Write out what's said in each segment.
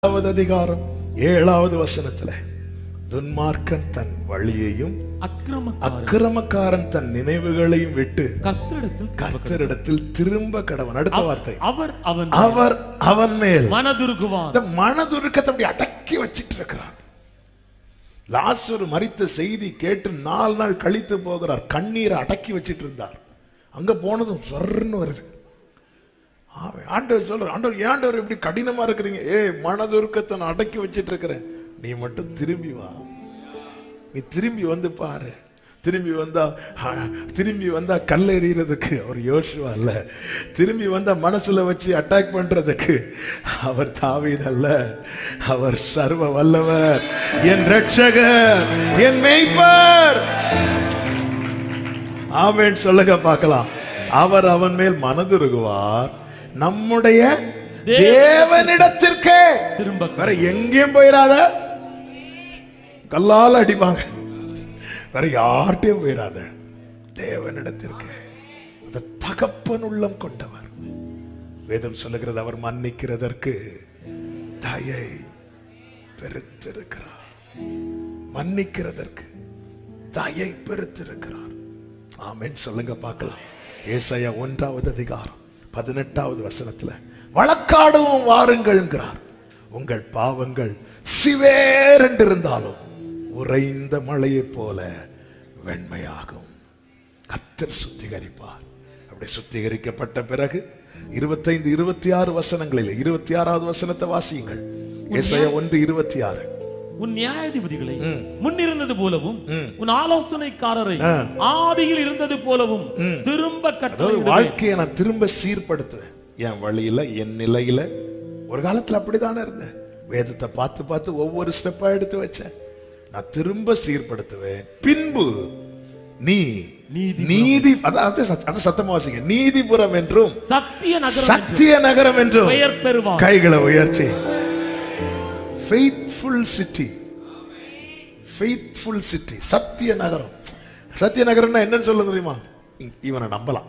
ஏழாவது அதிகாரம் ஏழாவது வசனத்துல துன்மார்க்கன் தன் வழியையும் அக்கிரமக்காரன் அக்கிரமக்காரன் தன் நினைவுகளையும் விட்டு கர்த்தரிடத்தில் கர்த்தரிடத்தில் திரும்ப கடவன் அடுத்த வார்த்தை அவர் அவன் அவர் அவன் மேல் மனதுருகுவான் இந்த மனதுருக்கத்தை அப்படி அடக்கி வச்சிட்டு இருக்கிறார் லாசரு மரித்த செய்தி கேட்டு நாலு நாள் கழித்து போகிறார் கண்ணீரை அடக்கி வச்சிட்டு இருந்தார் அங்க போனதும் சொர்ன்னு வருது ஆமென். ஆண்டவர் சொல்ற ஆண்டவர் ஏன் ஆண்டவர் இப்படி கடினமா இருக்கிறீங்க ஏய் மனதுருக்கத்தை நான் அடக்கி வச்சிட்டு இருக்கிறேன் நீ மட்டும் திரும்பி வா நீ திரும்பி வந்து பாரு திரும்பி வந்தா ஆ, திரும்பி வந்தா கல் எறியறதுக்கு அவர் யோசுவா அல்ல திரும்பி வந்தா மனசுல வச்சு அட்டாக் பண்றதுக்கு அவர் தாவீது அல்ல அவர் சர்வ வல்லவர் என் ரட்சகர் என் மெய்ப்பர் ஆமென் சொல்லுங்க பார்க்கலாம் அவர் அவன் மேல் மனதுருகுவார் நம்முடைய தேவனிடத்திற்கே திரும்ப வேற எங்கேயும் போயிடாத கல்லால் அடிப்பாங்க வேற யார்கிட்டயும் போயிடாத தேவனிடத்திற்கு அந்த தகப்பன் உள்ளம் கொண்டவர் வேதம் சொல்லுகிறது அவர் மன்னிக்கிறதற்கு தயை பெருத்திருக்கிறார் மன்னிக்கிறதற்கு தயை பெருத்திருக்கிறார் ஆமென் சொல்லுங்க பார்க்கலாம் ஏசாயா ஒன்றாவது அதிகாரம் பதினெட்டாவது வசனத்துல வழக்காடவும் வாருங்கள்ங்கிறார் உங்கள் பாவங்கள் சிவேரென்றிருந்தாலும் உறைந்த மழையைப் போல வெண்மையாகும் கத்தர் சுத்திகரிப்பார் அப்படி சுத்திகரிக்கப்பட்ட பிறகு இருபத்தைந்து இருபத்தி ஆறு வசனங்களில் இருபத்தி ஆறாவது வசனத்தை வாசியுங்கள் ஏசாயா ஒன்று இருபத்தி ஆறு உன் நியாயாதிபதிகளை முன்னிருந்தது போலவும் உன் ஆலோசனைக்காரரை ஆ. ஆதியில் இருந்தது போலவும் திரும்ப அதாவது கட்டளை வாழ்க்கையை நான் திரும்ப சீர்படுத்துவேன் என் வழியில என் நிலையில ஒரு காலத்துல அப்படித்தானே இருந்தேன் வேதத்தை பார்த்து பார்த்து ஒவ்வொரு ஸ்டெப்பா எடுத்து வச்சேன் நான் திரும்ப சீர்படுத்துவேன் பின்பு நீ நீதி நீதி அதான் அது சத்த- அது சத்தமா வாசிங்க நீதிபுரம் என்றும் சத்திய நகரம் என்று சத்திய நகரம் என்றும் பெயர் பெறுவான் கைகளை உயர்த்தி ஃபெய்த்ஃபுல் சிட்டி ஃபெய்த்ஃபுல் சிட்டி சத்திய நகரம் சத்திய நகரம்னா என்னன்னு சொல்ல தெரியுமா இ- இவனை நம்பலாம்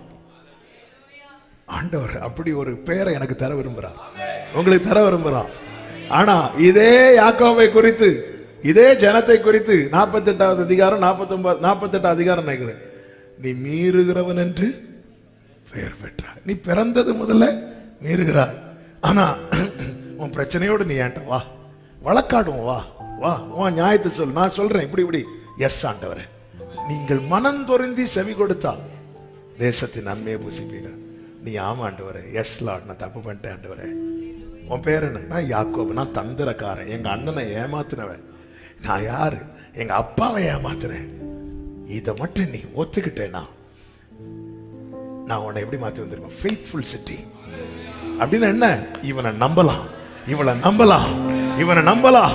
ஆண்டவர் அப்படி ஒரு பேரை எனக்கு தர விரும்புறார் உங்களுக்கு தர விரும்புறான் ஆனா இதே யாக்கோவை குறித்து இதே ஜனத்தை குறித்து நாற்பத்தி எட்டாவது அதிகாரம் நாற்பத்தி ஒன்பது நாற்பத்தி எட்டாவது அதிகாரம் நினைக்கிறேன் நீ மீறுகிறவன் என்று பெயர் பெற்றார் நீ பிறந்தது முதல்ல மீறுகிறாய் ஆனா உன் பிரச்சனையோடு நீ ஏன்ட்ட வா வழக்காடுவோம் வா வா உன் நியாயத்தை சொல் நான் சொல்றேன் இப்படி இப்படி எஸ் ஆண்டவரே நீங்கள் மனம் தொருந்தி செவி கொடுத்தால் தேசத்தின் நன்மையை புசிப்பீர்கள் நீ ஆமா ஆண்டவரே எஸ் லார்ட் நான் தப்பு பண்ணிட்டேன் ஆண்டவரே உன் பேர் என்ன நான் யாக்கோபு நான் தந்திரக்காரன் எங்க அண்ணனை ஏமாத்தினவன் நான் யாரு எங்க அப்பாவை ஏமாத்துறேன் இதை மட்டும் நீ ஒத்துக்கிட்டேனா நான் உன்னை எப்படி மாத்தி வந்திருக்கேன் ஃபெய்த்ஃபுல் சிட்டி அப்படின்னு என்ன இவனை நம்பலாம் இவளை நம்பலாம் இவனை நம்பலாம்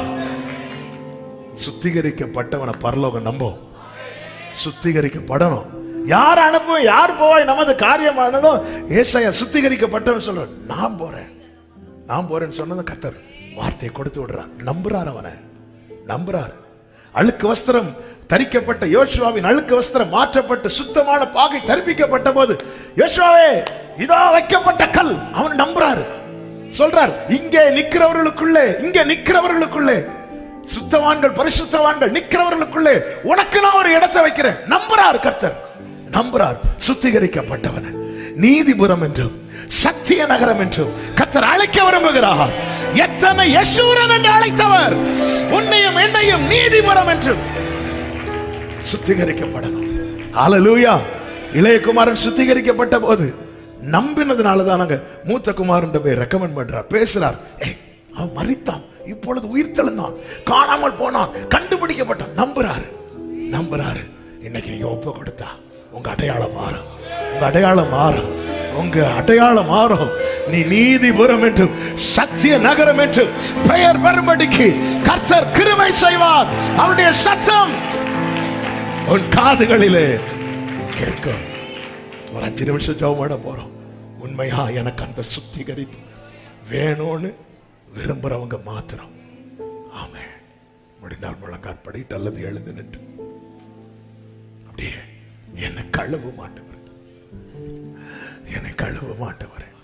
சுத்திகரிக்கப்பட்டவனை பரலோகம் நம்பும் சுத்திகரிக்கப்படணும் யார் அனுப்பும் யார் போவாய் நமது காரியமானதும் ஏசாயா சுத்திகரிக்கப்பட்டவன் சொல்ற நான் போறேன் நான் போறேன்னு சொன்னது கர்த்தர் வார்த்தையை கொடுத்து விடுறார் நம்புறார் அவனை நம்புறார் அழுக்கு வஸ்திரம் தரிக்கப்பட்ட யோசுவாவின் அழுக்கு வஸ்திரம் மாற்றப்பட்டு சுத்தமான பாகை தரிப்பிக்கப்பட்ட போது யோசுவாவே இதோ வைக்கப்பட்ட கல் அவன் நம்புறாரு சொல்றார் இங்கே நிக்கிறவர்களுக்குள்ளே இங்கே நிக்கிறவர்களுக்குள்ளே சுத்தவான்கள் பரிசுத்தவான்கள் நிக்கிறவர்களுக்குள்ளே உனக்கு நான் ஒரு இடத்தை வைக்கிறேன் நம்புறார் கர்த்தர் நம்புறார் சுத்திகரிக்கப்பட்டவன நீதிபுரம் என்றும் சத்திய நகரம் என்றும் கர்த்தர் அழைக்க விரும்புகிறார் எத்தனை யசூரன் என்று அழைத்தவர் உன்னையும் என்னையும் நீதிபுரம் என்றும் சுத்திகரிக்கப்படணும் ஹalleluya இளைய குமாரன் சுத்திகரிக்கப்பட்ட போது நம்பினதுனால தான் நாங்க மூத்த குமாரன் போய் ரெக்கமெண்ட் பண்றார் பேசுறார் ஏய், அவன் மரித்தான் இப்பொழுது உயிர் தெழுந்தான் காணாமல் போனான் கண்டுபிடிக்கப்பட்டான் நம்புறாரு நம்புறாரு இன்னைக்கு நீங்க ஒப்பு கொடுத்தா உங்க அடையாளம் மாறும் உங்க அடையாளம் மாறும் உங்க அடையாளம் மாறும் நீ நீதிபுரம் என்றும் சத்திய நகரம் என்றும் பெயர் பெறும்படிக்கு கர்த்தர் கிருபை செய்வார் அவருடைய சத்தம் உன் காதுகளிலே கேட்கும் ஒரு அஞ்சு நிமிஷம் ஜெபம் பண்ண போறோம் உண்மையா எனக்கு அந்த சுத்திகரிப்பு வேணும்னு விரும்புறவங்க மாத்திரம் ஆமே முடிந்தால் முழங்காற்படிட்டு அல்லது எழுந்து நின்று அப்படியே என்னை கழுவ மாட்டவர் என்னை கழுவ மாட்டவர்